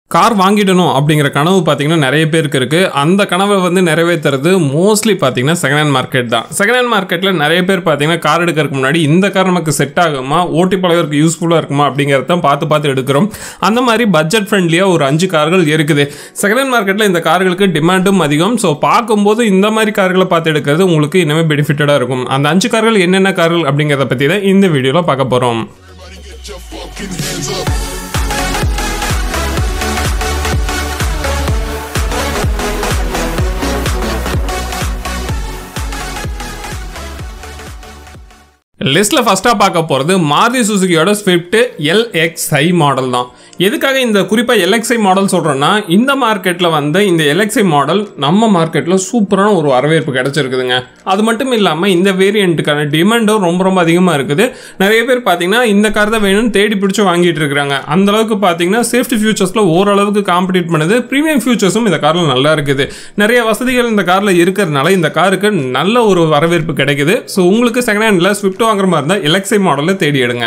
Car வாங்கிடணும் அப்படிங்கிற கனவு பார்த்தீங்கன்னா நிறைய பேருக்கு இருக்குது அந்த கனவை வந்து நிறைவேற்றுறது மோஸ்ட்லி பார்த்தீங்கன்னா செகண்ட் ஹேண்ட் மார்க்கெட் தான் செகண்ட் ஹேண்ட் மார்க்கெட்டில் நிறைய பேர் பார்த்தீங்கன்னா கார் எடுக்கிறதுக்கு முன்னாடி இந்த கார் நமக்கு செட் ஆகுமா ஓட்டி பழகிறதுக்கு யூஸ்ஃபுல்லாக இருக்குமா அப்படிங்கிறத தான் பார்த்து பார்த்து எடுக்கிறோம் அந்த மாதிரி பட்ஜெட் ஃப்ரெண்ட்லியாக ஒரு அஞ்சு கார்கள் இருக்குது செகண்ட் ஹேண்ட் மார்க்கெட்டில் இந்த கார்களுக்கு டிமாண்டும் அதிகம் ஸோ பார்க்கும்போது இந்த மாதிரி கார்களை பார்த்து எடுக்கிறது உங்களுக்கு இன்னுமே பெனிஃபிட்டடாக இருக்கும் அந்த அஞ்சு கார்கள் என்னென்ன கார்கள் அப்படிங்கிறத பற்றி தான் இந்த வீடியோவில் பார்க்க போகிறோம் Everybody get your fucking hands up. லிஸ்ட்டில் ஃபஸ்ட்டாக பார்க்க போகிறது மாருதி சுசுகியோட ஸ்விஃப்ட் எல்எக்ஸ்ஐ மாடல் தான் எதுக்காக இந்த குறிப்பாக எல்எக்ஸ்ஐ மாடல் சொல்கிறேன்னா இந்த மார்க்கெட்டில் வந்த இந்த எல்எக்ஸ்ஐ மாடல் நம்ம மார்க்கெட்டில் சூப்பரான ஒரு வரவேற்பு கிடச்சிருக்குதுங்க அது மட்டும் இல்லாமல் இந்த வேரியண்ட்டுக்கான டிமாண்டும் ரொம்ப ரொம்ப அதிகமாக இருக்குது நிறைய பேர் பார்த்தீங்கன்னா இந்த கார் தான் வேணும்னு தேடி பிடிச்சி வாங்கிட்டு இருக்கிறாங்க அந்த அளவுக்கு பார்த்தீங்கன்னா சேஃப்டி ஃபியூச்சர்ஸில் ஓரளவுக்கு காம்படிட் பண்ணுது ப்ரீமியம் ஃபியூச்சர்ஸும் இந்த காரில் நல்லா இருக்குது நிறைய வசதிகள் இந்த காரில் இருக்கிறதுனால இந்த காருக்கு நல்ல ஒரு வரவேற்பு கிடைக்குது ஸோ உங்களுக்கு செகண்ட் ஹேண்டில் ஸ்விஃப்ட் வாங்குற மாதிரி இருந்தால் எலக்ஸை மாடலில் தேடி எடுங்க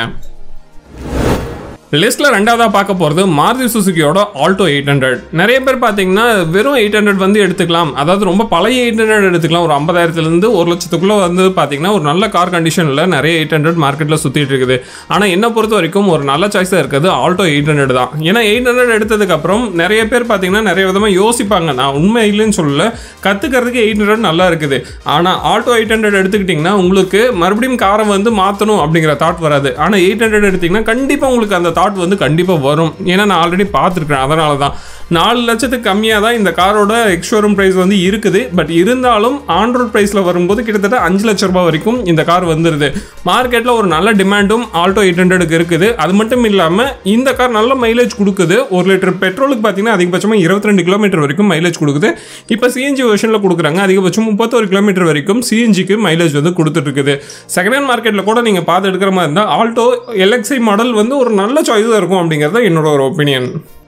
லிஸ்ட்ல ரெண்டாவதா பார்க்க போகிறது மாருதி சுசுகியோட ஆல்டோ எயிட் ஹண்ட்ரட் நிறைய பேர் பார்த்தீங்கன்னா வெறும் எயிட் ஹண்ட்ரட் வந்து எடுத்துக்கலாம் அதாவது ரொம்ப பழைய எயிட் ஹண்ட்ரட் எடுத்துக்கலாம் ஒரு ஐம்பதாயிரத்துலேருந்து ஒரு லட்சத்துக்குள்ளே வந்து பார்த்தீங்கன்னா ஒரு நல்ல கார் கண்டிஷனில் நிறைய எயிட் ஹண்ட்ரட் மார்க்கெட்டில் சுற்றிட்டு இருக்குது ஆனால் என்ன பொறுத்த வரைக்கும் ஒரு நல்ல சாய்ஸாக இருக்குது ஆல்டோ எயிட் ஹண்ட்ரட் தான் ஏன்னா எயிட் ஹண்ட்ரட் எடுத்ததுக்கப்புறம் நிறைய பேர் பார்த்தீங்கன்னா நிறைய விதமாக யோசிப்பாங்க நான் உண்மை இல்லைன்னு சொல்லல கற்றுக்கிறதுக்கு எயிட் ஹண்ட்ரட் நல்லா இருக்குது ஆனால் ஆல்டோ எயிட் ஹண்ட்ரட் எடுத்துக்கிட்டிங்கன்னா உங்களுக்கு மறுபடியும் காரை வந்து மாற்றணும் அப்படிங்கிற தாட் வராது ஆனால் எயிட் ஹண்ட்ரட் எடுத்திங்கன்னா கண்டிப்பாக உங்களுக்கு அந்த தாட் வந்து கண்டிப்பாக வரும் ஏன்னா நான் ஆல்ரெடி பார்த்துருக்கேன் அதனால தான் நாலு லட்சத்துக்கு கம்மியாக தான் இந்த காரோட எக்ஸ்ஷோரூம் ப்ரைஸ் வந்து இருக்குது பட் இருந்தாலும் ஆண்ட்ராய்ட் ப்ரைஸில் வரும்போது கிட்டத்தட்ட அஞ்சு லட்ச ரூபாய் வரைக்கும் இந்த கார் வந்துடுது மார்க்கெட்டில் ஒரு நல்ல டிமாண்டும் ஆல்டோ எயிட் ஹண்ட்ரடுக்கு இருக்குது அது மட்டும் இல்லாமல் இந்த கார் நல்ல மைலேஜ் கொடுக்குது ஒரு லிட்டர் பெட்ரோலுக்கு பார்த்தீங்கன்னா அதிகபட்சமாக இருபத்தி ரெண்டு கிலோமீட்டர் வரைக்கும் மைலேஜ் கொடுக்குது இப்போ சிஎன்ஜி வெர்ஷனில் கொடுக்குறாங்க அதிகபட்சம் முப்பத்தொரு கிலோமீட்டர் வரைக்கும் சிஎன்ஜிக்கு மைலேஜ் வந்து கொடுத்துட்டு இருக்குது செகண்ட் ஹேண்ட் மார்க்கெட்டில் கூட நீங்கள் பார்த்து எடுக்கிற மாதிரி இருந்தால் ஆல்டோ எல்எக்ஸை மாடல் வந்து ஒரு நல்ல சாய்ஸாக இருக்கும் அப்படிங்கிறது தான் என்னோட ஒரு ஒப்பீனியன்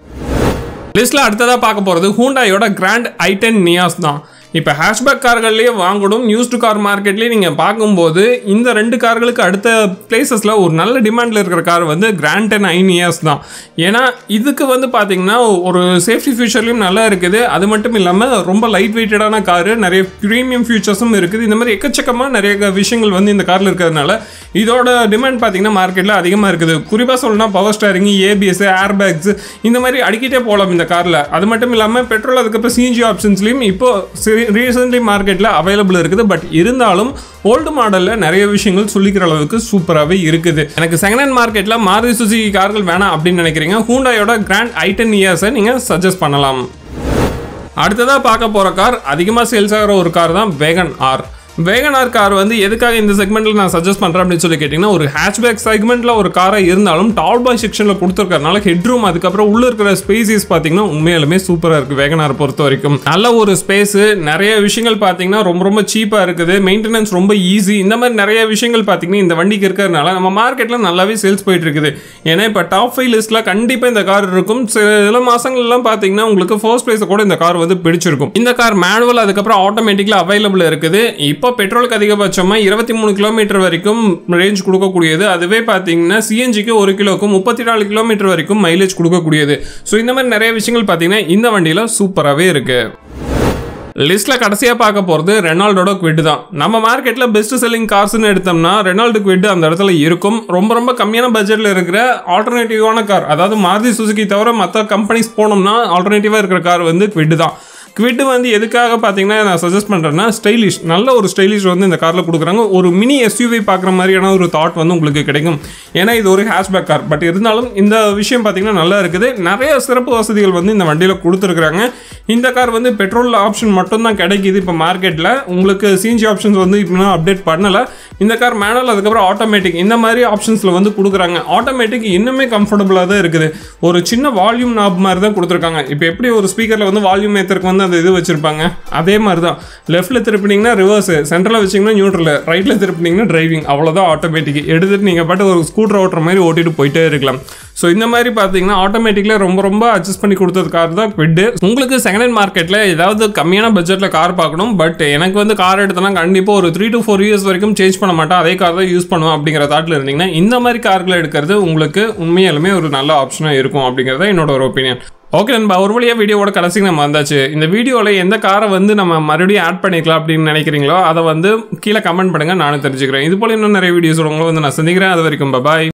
லிஸ்ட்டில் அடுத்ததாக பார்க்க போகிறது ஹூண்டாயோட கிராண்ட் ஐடென் நியாஸ் தான் இப்போ ஹேஷ்பேக் கார்கள்லேயே வாங்கணும் யூஸ்டு கார் மார்க்கெட்லேயே நீங்கள் பார்க்கும்போது இந்த ரெண்டு கார்களுக்கு அடுத்த பிளேசஸில் ஒரு நல்ல டிமாண்டில் இருக்கிற கார் வந்து கிராண்ட் டென் ஐன் இயர்ஸ் தான் ஏன்னா இதுக்கு வந்து பார்த்தீங்கன்னா ஒரு சேஃப்டி ஃபியூச்சர்லையும் நல்லா இருக்குது அது மட்டும் இல்லாமல் ரொம்ப லைட் வெயிட்டடான காரு நிறைய ப்ரீமியம் ஃபியூச்சர்ஸும் இருக்குது இந்த மாதிரி எக்கச்சக்கமாக நிறைய விஷயங்கள் வந்து இந்த காரில் இருக்கிறதுனால இதோட டிமாண்ட் பார்த்தீங்கன்னா மார்க்கெட்டில் அதிகமாக இருக்குது குறிப்பாக சொல்லணும்னா power steering ABS air bags இந்த மாதிரி அடிக்கிட்டே போகலாம் இந்த காரில் அது மட்டும் இல்லாமல் பெட்ரோல் அதுக்கப்புறம் சிஎன்ஜி ஆப்ஷன்ஸ்லையும் இப்போ ரீசெண்ட்லி மார்க்கெட்டில் அவைலபிள் இருக்குது பட் இருந்தாலும் ஓல்டு மாடலில் நிறைய விஷயங்கள் சொல்லிக்கிற அளவுக்கு சூப்பராகவே இருக்குது எனக்கு செகண்ட் ஹேண்ட் மார்க்கெட்டில் மாருதி சுசுகி கார்கள் வேணாம் அப்படின்னு நினைக்கிறீங்க ஹூண்டாயோட கிராண்ட் ஐட்டன் இயர்ஸை நீங்கள் சஜஸ்ட் பண்ணலாம் அடுத்ததாக பார்க்க போகிற கார் அதிகமாக சேல்ஸ் ஆகிற ஒரு கார் தான் வேகன் ஆர் வேகனார் கார் வந்து எதுக்காக இந்த செக்மெண்ட்டில் நான் சஜஸ்ட் பண்ணுறேன் அப்படின்னு சொல்லி கேட்டிங்கன்னா ஒரு ஹேட்ச்பேக் செக்மெண்ட்டில் ஒரு காராக இருந்தாலும் டால் பாய் செக்ஷனில் கொடுத்துருக்கறனால ஹெட்ரூம் அதுக்கப்புறம் உள்ளே இருக்கிற ஸ்பேசஸ் பார்த்தீங்கன்னா உண்மையாலுமே சூப்பராக இருக்குது வேகனார் பொறுத்த வரைக்கும் நல்ல ஒரு ஸ்பேஸு நிறைய விஷயங்கள் பார்த்தீங்கன்னா ரொம்ப ரொம்ப சீப்பாக இருக்குது மெயின்டெனன்ஸ் ரொம்ப ஈஸி இந்த மாதிரி நிறைய விஷயங்கள் பார்த்தீங்கன்னா இந்த வண்டிக்கு இருக்கிறதுனால நம்ம மார்க்கெட்டில் நல்லாவே சேல்ஸ் போயிட்டு இருக்குது ஏன்னா இப்போ டாப் ஃபைவ் லிஸ்ட்டில் கண்டிப்பாக இந்த கார் இருக்கும் சில மாதங்கள்லாம் பார்த்தீங்கன்னா உங்களுக்கு ஃபர்ஸ்ட் ப்ரைஸை கூட இந்த கார் வந்து பிடிச்சிருக்கும் இந்த கார் மேனுவல் அதுக்கப்புறம் ஆட்டோமேட்டிக்கில் அவைலபிள் இருக்குது இப்போ இப்போ பெட்ரோலுக்கு அதிகபட்சமாக இருபத்தி மூணு கிலோமீட்டர் வரைக்கும் ரேஞ்ச் கொடுக்கக்கூடியது அதுவே பார்த்தீங்கன்னா சிஎன்ஜிக்கு ஒரு கிலோக்கு முப்பத்தி நாலு கிலோமீட்டர் வரைக்கும் மைலேஜ் கொடுக்கக்கூடியது ஸோ இந்த மாதிரி நிறைய விஷயங்கள் பார்த்தீங்கன்னா இந்த வண்டியில் சூப்பராகவே இருக்குது லிஸ்ட்டில் கடைசியாக பார்க்க போகிறது ரெனால்டோட குவிட் தான் நம்ம மார்க்கெட்டில் பெஸ்ட் செல்லிங் கார்ஸ்னு எடுத்தோம்னா ரெனால்டு குவிட் அந்த இடத்துல இருக்கும் ரொம்ப ரொம்ப கம்மியான பட்ஜெட்டில் இருக்கிற ஆல்டர்னேட்டிவான கார் அதாவது மாருதி சுசுகி தவிர மற்ற கம்பெனிஸ் போனோம்னா ஆல்டர்னேட்டிவாக இருக்கிற கார் வந்து குவிட் தான் குவிட் வந்து எதுக்காக பார்த்தீங்கன்னா நான் சஜஸ்ட் பண்ணுறேன்னா ஸ்டைலிஷ் நல்ல ஒரு ஸ்டைலிஷ் வந்து இந்த காரில் கொடுக்குறாங்க ஒரு மினி எஸ்யூவி பார்க்குற மாதிரியான ஒரு தாட் வந்து உங்களுக்கு கிடைக்கும் ஏன்னா இது ஒரு ஹேஷ்பேக் கார் பட் இருந்தாலும் இந்த விஷயம் பார்த்தீங்கன்னா நல்லா இருக்குது நிறைய சிறப்பு வசதிகள் வந்து இந்த வண்டியில் கொடுத்துருக்குறாங்க இந்த கார் வந்து பெட்ரோல் ஆப்ஷன் மட்டும்தான் கிடைக்கிது இப்போ மார்க்கெட்டில் உங்களுக்கு சிஎன்ஜி ஆப்ஷன்ஸ் வந்து இப்போ அப்டேட் பண்ணலை இந்த கார் மேனுவல் அதுக்கப்புறம் ஆட்டோமேட்டிக் இந்த மாதிரி ஆப்ஷன்ஸில் வந்து கொடுக்குறாங்க ஆட்டோமேட்டிக் இன்னுமே கம்ஃபர்டபுளாக தான் இருக்குது ஒரு சின்ன வால்யூம் நாப் மாதிரி தான் கொடுத்துருக்காங்க இப்போ எப்படி ஒரு ஸ்பீக்கரில் வந்து வால்யூம் ஏற்றருக்கு வந்து அந்த இது வச்சுருப்பாங்க அதே மாதிரி தான் லெஃப்ட்டில் திருப்பினீங்கன்னா ரிவர்ஸ் சென்டரில் வச்சிங்கன்னா நியூட்ரல் ரைட்டில் திருப்பினீங்கன்னா டிரைவிங் அவ்வளோதான் ஆட்டோமேட்டிக் எடுத்துகிட்டு நீங்கள் பாட்டு ஒரு ஸ்கூட்டர் ஓட்டுற மாதிரி ஓட்டிட்டு போயிட்டே இருக்கலாம் ஸோ இந்த மாதிரி பார்த்தீங்கன்னா ஆட்டோமேட்டிக்கில் ரொம்ப ரொம்ப அட்ஜஸ்ட் பண்ணி கொடுத்தது கார் தான் குவிட்டு உங்களுக்கு செகண்ட் ஹேண்ட் மார்க்கெட்டில் ஏதாவது கம்மியான பட்ஜெட்டில் கார் பார்க்கணும் பட் எனக்கு வந்து கார் எடுத்தனா கண்டிப்பாக ஒரு த்ரீ டு ஃபோர் இயர்ஸ் வரைக்கும் சேஞ்ச் பண்ண மாட்டேன் அதே கார் தான் யூஸ் பண்ணுவேன் அப்படிங்கிற தாட்டில் இருந்தீங்கன்னா இந்த மாதிரி கார்களை எடுக்கிறது உங்களுக்கு உண்மையாலுமே ஒரு நல்ல ஆப்ஷனாக இருக்கும் அப்படிங்கிறத என்னோட ஒரு ஒப்பீனியன் ஓகே நண்பா ஒரு வழியாக வீடியோவோட கடைசிக்கு நம்ம வந்தாச்சு இந்த வீடியோவில் எந்த காரை வந்து நம்ம மறுபடியும் ஆட் பண்ணிக்கலாம் அப்படின்னு நினைக்கிறீங்களோ அதை வந்து கீழே கமெண்ட் பண்ணுங்கள் நானும் தெரிஞ்சுக்கிறேன் இது போல இன்னும் நிறைய வீடியோஸ் உங்களை வந்து நான் சந்திக்கிறேன் அது வரைக்கும் பாய்